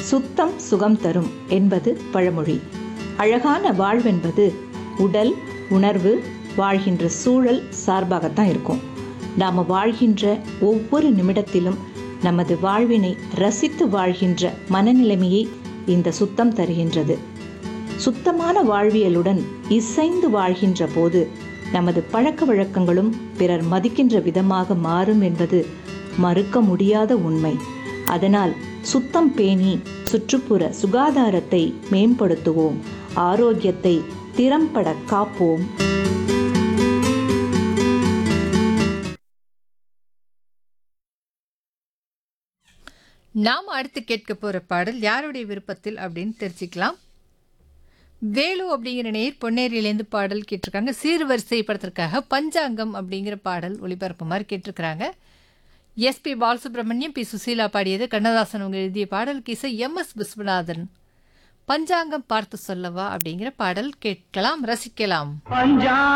சுத்தம் சுகம் தரும் என்பது பழமொழி அழகான வாழ்வென்பது உடல் உணர்வு வாழ்கின்ற சூழல் சார்பாகத்தான் இருக்கும் நாம் வாழ்கின்ற ஒவ்வொரு நிமிடத்திலும் நமது வாழ்வினை ரசித்து வாழ்கின்ற மனநிலைமையை இந்த சுத்தம் தருகின்றது சுத்தமான வாழ்வியலுடன் இசைந்து வாழ்கின்ற போது நமது பழக்க வழக்கங்களும் பிறர் மதிக்கின்ற விதமாக மாறும் என்பது மறுக்க முடியாத உண்மை அதனால் சுத்தம் பேணி சுற்றுப்புற சுகாதாரத்தை மேம்படுத்துவோம் ஆரோக்கியத்தை திறம்பட காப்போம் நாம் அடுத்து கேட்க போகிற பாடல் யாருடைய விருப்பத்தில் அப்படின்னு தெரிஞ்சுக்கலாம் வேலு அப்படிங்கிற நேர் பொன்னேரியிலேருந்து பாடல் கேட்டிருக்காங்க சீர்வரிசை படத்திற்காக பஞ்சாங்கம் அப்படிங்கிற பாடல் ஒளிபரப்புமாறு கேட்டிருக்கிறாங்க எஸ்பி பாலசுப்ரமணியம் பி சுசீலா பாடியது கண்ணதாசன் அவங்க எழுதிய பாடலுக்கு இசை எம் எஸ் விஸ்வநாதன் பஞ்சாங்கம் பார்த்து சொல்லவா அப்படிங்கிற பாடல் கேட்கலாம் ரசிக்கலாம் பஞ்சா